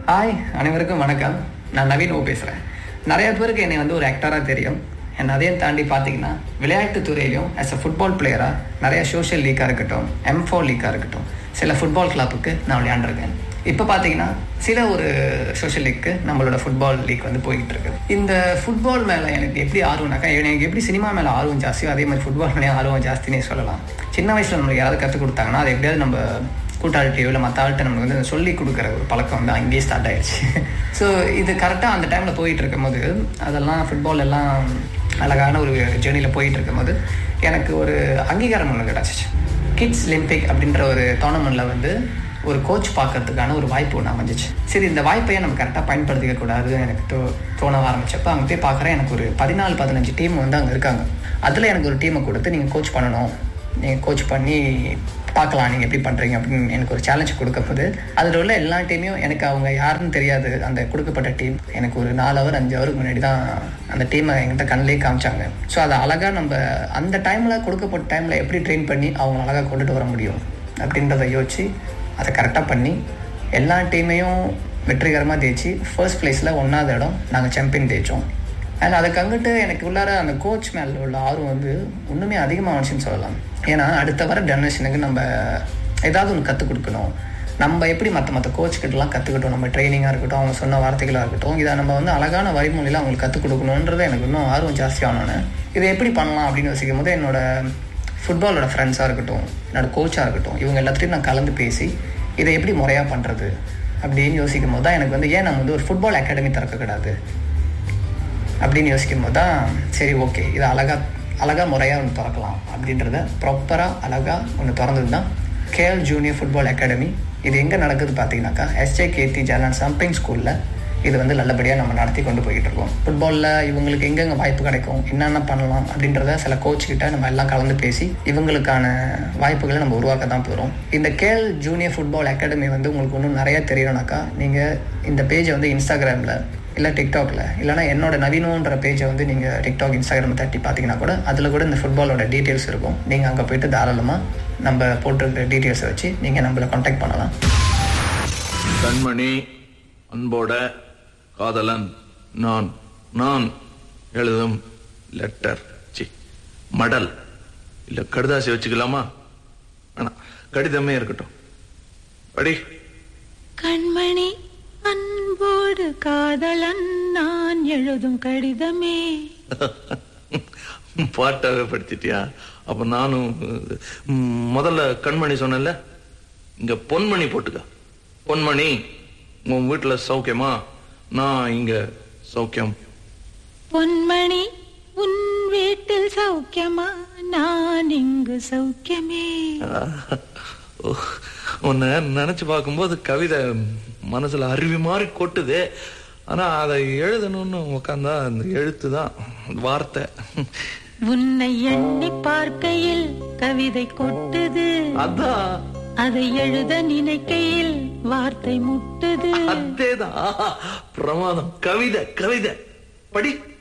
hi அனைவருக்கும் வணக்கம் நான் நவீன் ஓ பேசுகிறேன் நிறைய பேருக்கு என்னை வந்து ஒரு ஆக்டராக தெரியும் என்ன அதையும் தாண்டி பார்த்தீங்கன்னா விளையாட்டுத் துறையிலையும் ஆஸ் அ ஃபுட்பால் பிளேயராக நிறைய சோஷியல் லீக்காக இருக்கட்டும் எம் ஃபோர் லீக்காக இருக்கட்டும் சில ஃபுட்பால் கிளப்புக்கு நான் விளையாண்டுருக்கேன் இப்போ பார்த்தீங்கன்னா சில ஒரு சோஷியல் லீக்கு நம்மளோட ஃபுட்பால் லீக் வந்து போய்கிட்டு இருக்குது இந்த ஃபுட்பால் மேலே எனக்கு எப்படி ஆர்வம்னாக்கா எனக்கு எப்படி சினிமா மேலே ஆர்வம் ஜாஸ்தியோ அதே மாதிரி ஃபுட்பால் மேலே ஆர்வம் ஜாஸ்தினே சொல்லலாம் சின்ன வயசில் நம்மளுக்கு யாராவது கற்றுக் கொடுத்தாங்கன்னா அதை எப்படியாவது நம்ம கூட்டாளிட்டையோ இல்லை மற்ற ஆள்கிட்ட நமக்கு வந்து சொல்லி கொடுக்குற ஒரு பழக்கம் வந்து அங்கேயே ஸ்டார்ட் ஆயிடுச்சு ஸோ இது கரெக்டாக அந்த டைமில் போயிட்டு இருக்கும்போது அதெல்லாம் ஃபுட்பால் எல்லாம் அழகான ஒரு ஜேர்னியில் போயிட்டு இருக்கும்போது எனக்கு ஒரு அங்கீகாரம் ஒன்று கிடச்சிச்சு கிட்ஸ் லிம்பிக் அப்படின்ற ஒரு டோர்னமெண்ட்டில் வந்து ஒரு கோச் பார்க்கறதுக்கான ஒரு வாய்ப்பு ஒன்று அமைஞ்சிச்சு சரி இந்த வாய்ப்பையே நம்ம கரெக்டாக பயன்படுத்திக்க கூடாதுன்னு எனக்கு தோ தோண ஆரம்பிச்சப்போ அங்கே போய் பார்க்குறேன் எனக்கு ஒரு பதினாலு பதினஞ்சு டீம் வந்து அங்கே இருக்காங்க அதில் எனக்கு ஒரு டீமை கொடுத்து நீங்கள் கோச் பண்ணணும் நீங்கள் கோச் பண்ணி பார்க்கலாம் நீங்கள் எப்படி பண்ணுறீங்க அப்படின்னு எனக்கு ஒரு சேலஞ்ச் கொடுக்கும்போது அதில் உள்ள எல்லா டீமையும் எனக்கு அவங்க யாருன்னு தெரியாது அந்த கொடுக்கப்பட்ட டீம் எனக்கு ஒரு நாலு ஹவர் அஞ்சு ஹவருக்கு முன்னாடி தான் அந்த டீமை என்கிட்ட கண்ணிலே காமிச்சாங்க ஸோ அதை அழகாக நம்ம அந்த டைமில் கொடுக்கப்பட்ட டைமில் எப்படி ட்ரெயின் பண்ணி அவங்க அழகாக கொண்டுட்டு வர முடியும் அப்படின்றத யோசிச்சு அதை கரெக்டாக பண்ணி எல்லா டீமையும் வெற்றிகரமாக ஜெயிச்சு ஃபர்ஸ்ட் ப்ளேஸில் ஒன்றாவது இடம் நாங்கள் சாம்பியன் ஜெயித்தோம் அண்ட் அதுக்கு அங்கிட்டு எனக்கு உள்ளார அந்த கோச் மேலே உள்ள ஆர்வம் வந்து இன்னுமே அதிகமாகச்சுன்னு சொல்லலாம் ஏன்னா அடுத்த வர ஜெனரேஷனுக்கு நம்ம ஏதாவது ஒன்று கற்றுக் கொடுக்கணும் நம்ம எப்படி மற்ற மற்ற கோச்கிட்டலாம் கற்றுக்கிட்டோம் நம்ம ட்ரைனிங்காக இருக்கட்டும் அவங்க சொன்ன வார்த்தைகளாக இருக்கட்டும் இதை நம்ம வந்து அழகான வழிமொழியில் அவங்களுக்கு கற்றுக் கொடுக்கணுன்றது எனக்கு இன்னும் ஆர்வம் ஜாஸ்தியானோன்னு இதை எப்படி பண்ணலாம் அப்படின்னு யோசிக்கும் போது என்னோட ஃபுட்பாலோட ஃப்ரெண்ட்ஸாக இருக்கட்டும் என்னோட கோச்சாக இருக்கட்டும் இவங்க எல்லாத்தையும் நான் கலந்து பேசி இதை எப்படி முறையாக பண்ணுறது அப்படின்னு யோசிக்கும் போது தான் எனக்கு வந்து ஏன் நம்ம வந்து ஒரு ஃபுட்பால் அகாடமி திறக்கக்கூடாது அப்படின்னு யோசிக்கும் போது தான் சரி ஓகே இதை அழகாக அழகாக முறையாக ஒன்று திறக்கலாம் அப்படின்றத ப்ராப்பராக அழகாக ஒன்று திறந்தது தான் கேஎல் ஜூனியர் ஃபுட்பால் அகாடமி இது எங்கே நடக்குது பார்த்தீங்கன்னாக்கா எஸ்ஜே கேத்தி ஜாலான் சம்பிங் ஸ்கூலில் இது வந்து நல்லபடியாக நம்ம நடத்தி கொண்டு போய்கிட்டு இருக்கோம் ஃபுட்பாலில் இவங்களுக்கு எங்கெங்கே வாய்ப்பு கிடைக்கும் என்னென்ன பண்ணலாம் அப்படின்றத சில கோச் கிட்ட நம்ம எல்லாம் கலந்து பேசி இவங்களுக்கான வாய்ப்புகளை நம்ம உருவாக்க தான் போகிறோம் இந்த கேஎல் ஜூனியர் ஃபுட்பால் அகாடமி வந்து உங்களுக்கு இன்னும் நிறைய தெரியணும்னாக்கா நீங்கள் இந்த பேஜை வந்து இன்ஸ்டாகிராமில் இல்லை டிக்டாக்ல இல்லைனா என்னோட நவீனன்ற பேஜை வந்து நீங்கள் டிக்டாக் இன்ஸ்டாகிராம் தட்டி பார்த்தீங்கன்னா கூட அதில் கூட இந்த ஃபுட்பாலோட டீட்டெயில்ஸ் இருக்கும் நீங்கள் அங்கே போயிட்டு தாராளமாக நம்ம போட்டிருக்கிற டீட்டெயில்ஸை வச்சு நீங்கள் நம்மளை காண்டாக்ட் பண்ணலாம் கண்மணி அன்போட காதலன் நான் நான் எழுதும் லெட்டர் சி மடல் இல்ல கடுதாசி வச்சுக்கலாமா ஆனா கடிதமே இருக்கட்டும் படி கண்மணி அன்போடு காதலன் நான் எழுதும் கடிதமே பாட்டாவே படுத்திட்டியா அப்ப நானும் ம், முதல்ல கண்மணி சொன்னேன்ல இங்க பொன்மணி போட்டுக்க பொன்மணி உன் வீட்டுல சௌக்கியமா நான் இங்க சௌக்கியம் பொன்மணி உன் வீட்டில் சௌக்கியமா நான் இங்கு சௌக்கியமே ஓ, உன்னை நினைச்சு பார்க்கும்போது கவிதை மனசுல அருவி மாதிரி கொட்டுது ஆனா அதை எழுதணும்னு உக்காந்தா அந்த எழுத்து தான் வார்த்தை உன்னை எண்ணி பார்க்கையில் கவிதை கொட்டுது அதான் அதை எழுத நினைக்கையில் வார்த்தை முட்டுது அதேதான் பிரமாதம் கவிதை கவிதை படி